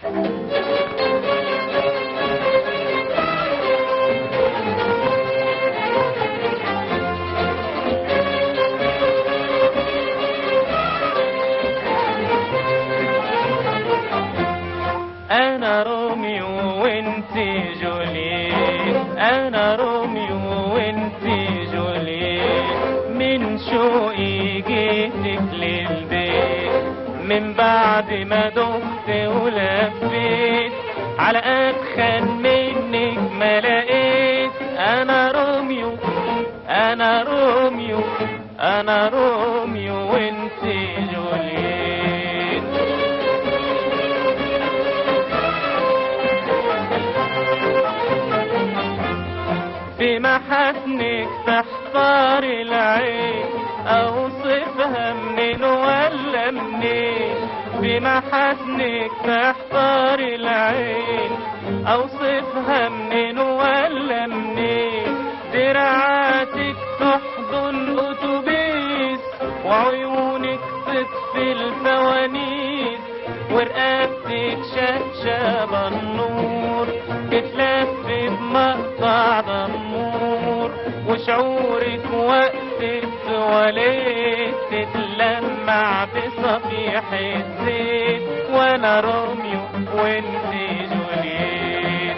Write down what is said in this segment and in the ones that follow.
انا روميو وانت جوليت انا روميو وانت جوليت من شوقي جيتك للبيت من بعد ما دخت ولفيت على اتخن منك ما لقيت انا روميو انا روميو انا روميو وانت جوليت بمحاسنك تحتار العين اوصفها منين ولا منين بمحاسنك تحتار العين اوصفها منين ولا منين دراعاتك تحضن اتوبيس وعيونك تطفي الفوانيس ورقبتك شبشب النور تتلف بمقطع دمور وشعورك وقت التواليت تتلمع بصفيح الزيت وانا روميو وانت جوليت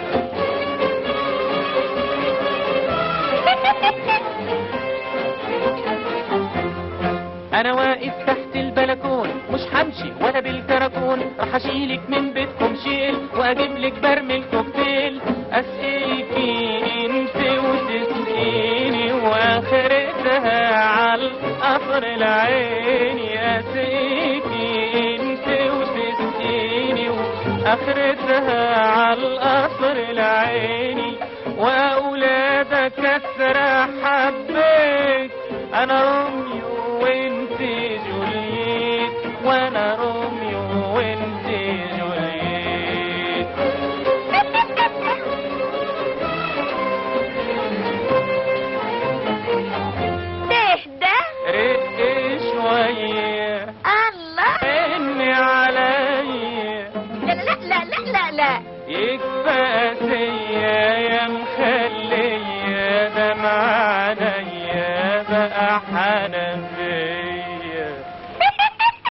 انا واقف تحت البلكون مش همشي ولا بالكراكون راح اشيلك من بيتكم شيل واجيب لك برميل كوكتيل اسقيكي انت وتسقيني واخرتها على القصر العيني اسقيكي انت وتسقيني واخرتها على القصر العيني واولادك كسر حبيت انا روميو وانت جوليت وانا روميو وانت جوليت تهدى رق شوية الله اني عليا لا لا لا لا لا لا يكفى اسيا